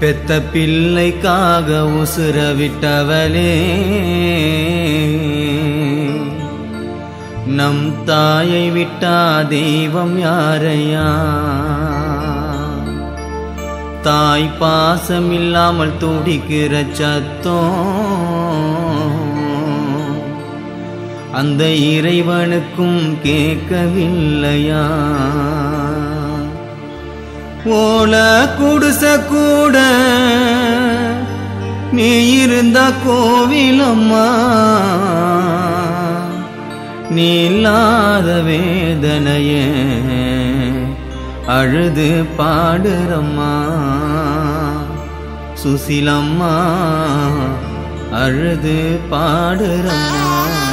பெத்த பிள்ளைக்காக உசுர விட்டவளே நம் தாயை விட்டா தெய்வம் யாரையா தாய் பாசம் இல்லாமல் துடிக்கிற சத்தம் அந்த இறைவனுக்கும் கேட்கவில்லையா ஓல குடிச கூட நீ இருந்த கோவிலம்மா நீ இல்லாத வேதனைய அழுது பாடுறம்மா சுசிலம்மா அழுது பாடுறம்மா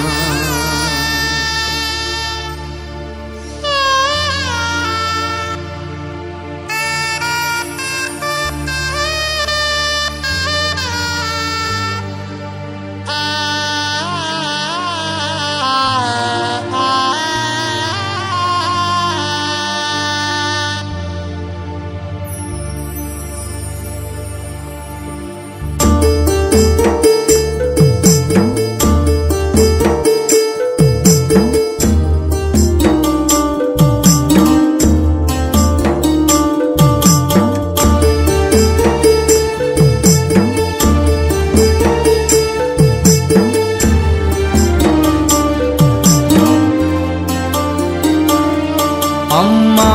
அம்மா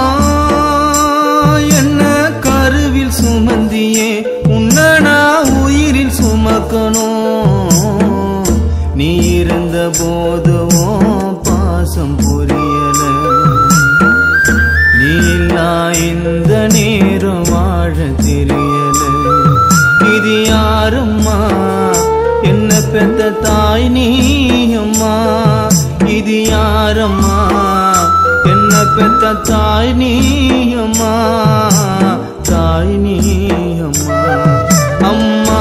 என்ன கருவில் சுமந்தியே உன்னை நான் உயிரில் சுமக்கணும் நீ இருந்த போதுவோ பாசம் புரியல நீ இல்லா இந்த நேரம் வாழ தெரியல இது யாரம்மா என்ன பெத்த தாய் நீ அம்மா இது யாரம்மா என்ன பெத்த தாய் நீ அம்மா தாய் நீ அம்மா அம்மா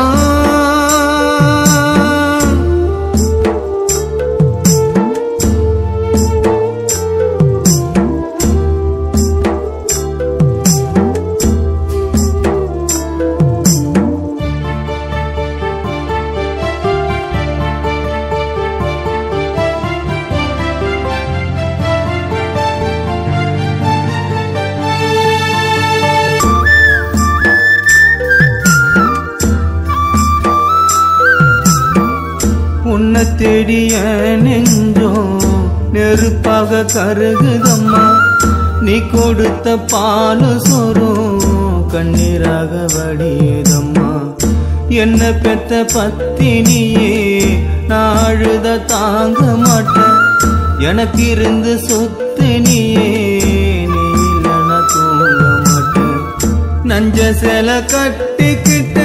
உன்னை தேடிய நெஞ்சோ நெருப்பாக கருகுதம்மா நீ கொடுத்த பாலு சோறும் கண்ணீராக வடியுதம்மா என்ன பெத்த பத்தினியே நான் அழுத தாங்க மாட்டேன் எனக்கு இருந்து சொத்து நீயே நீ இல்லைன்னா தூங்க மாட்டேன் நஞ்ச சில கட்டிக்கிட்டு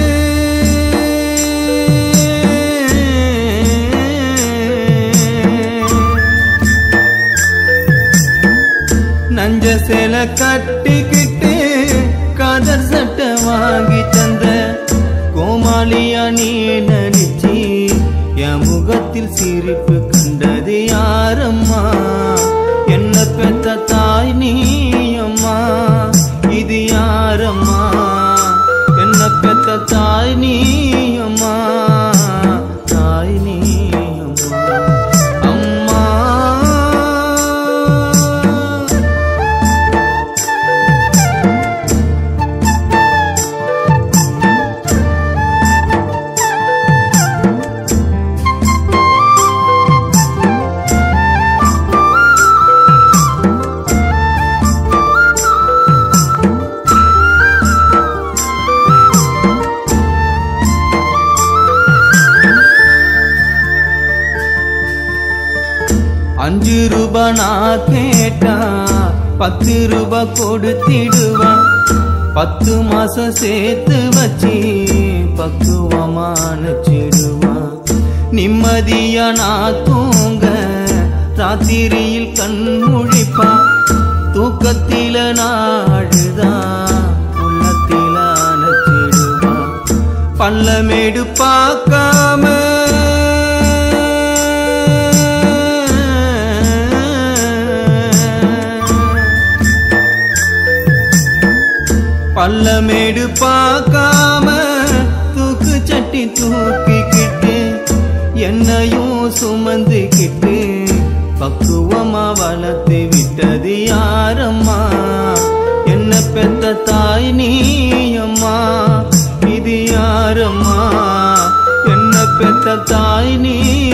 நஞ்ச சில கட்டிக்கிட்டு காதர் சட்டை வாங்கி தந்த கோமாளியா நீ நடிச்சி என் முகத்தில் சிரிப்பு கண்டது யாரம்மா என்ன பெத்த தாய் நீ அம்மா இது யாரம்மா என்ன பெத்த தாய் நீ அம்மா தாய் நீ அம்மா அம்மா அஞ்சு ரூபா நான் கேட்டா பத்து ரூபா கொடுத்திடுவா பத்து மாசம் சேர்த்து வச்சு பக்குவமா அனுப்பிச்சிடுவா நிம்மதியா நான் தூங்க ராத்திரியில் கண் முழிப்பா தூக்கத்தில நான் அழுதா உள்ளத்தில அணைச்சிடுவா பள்ளமேடு பார்க்காம பள்ளமேடு பார்க்காம தூக்கு சட்டி தூக்கிக்கிட்டு என்னையும் சுமந்துக்கிட்டு பக்குவமா வளர்த்து விட்டது யாரம்மா என்ன பெத்த தாய் நீ அம்மா இது யாரம்மா என்ன பெத்த தாய் நீ